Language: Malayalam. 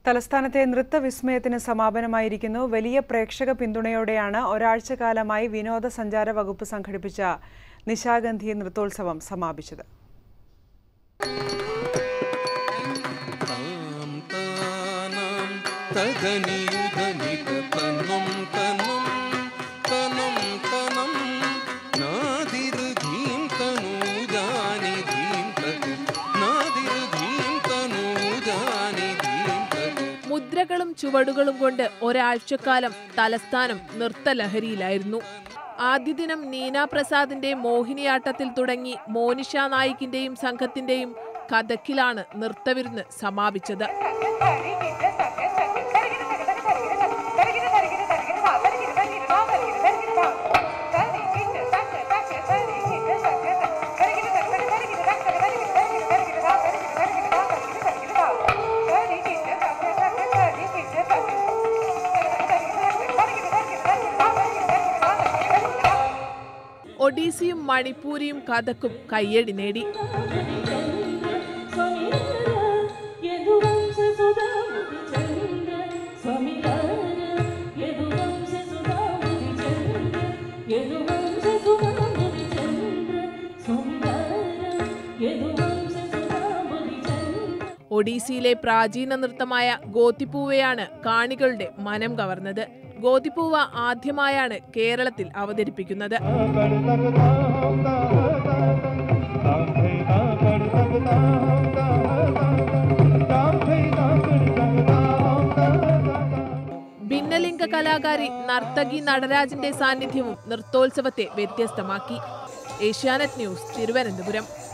തലസ്ഥാനത്തെ നൃത്തവിസ്മയത്തിന് സമാപനമായിരിക്കുന്നു വലിയ പ്രേക്ഷക പിന്തുണയോടെയാണ് ഒരാഴ്ചക്കാലമായി വിനോദസഞ്ചാര വകുപ്പ് സംഘടിപ്പിച്ച നിശാഗന്ധി നൃത്തോത്സവം സമാപിച്ചത് താം താനാം തദനിയുധനിക തനം തനം തനം തനം നാദിർധീം തനൂജാനി ധീം തത് നാദിർധീം തനൂജാനി ധീം തത് മുദ്രകളും ചുവടുകളും കൊണ്ട് ഒരാഴ്ചക്കാലം തലസ്ഥാനം നൃത്തലഹരിയിലായിരുന്നു ആദ്യ ദിനം നീന പ്രസാദിന്റെ മോഹിനിയാട്ടത്തിൽ തുടങ്ങി മോനിഷ നായിക്കിന്റെയും സംഘത്തിന്റെയും കഥക്കിലാണ് നൃത്തവിരുന്ന് സമാപിച്ചത് ഒഡീസിയും മണിപ്പൂരിയും കഥക്കും കയ്യടി നേടി ഒഡീസിയിലെ പ്രാചീന നൃത്തമായ ഗോത്തിപ്പൂവയാണ് കാണികളുടെ മനം കവർന്നത് ഗോതിപ്പൂവ ആദ്യമായാണ് കേരളത്തിൽ അവതരിപ്പിക്കുന്നത് ഭിന്നലിംഗ കലാകാരി നർത്തകി നടരാജന്റെ സാന്നിധ്യവും നൃത്തോത്സവത്തെ വ്യത്യസ്തമാക്കി ഏഷ്യാനെറ്റ് ന്യൂസ് തിരുവനന്തപുരം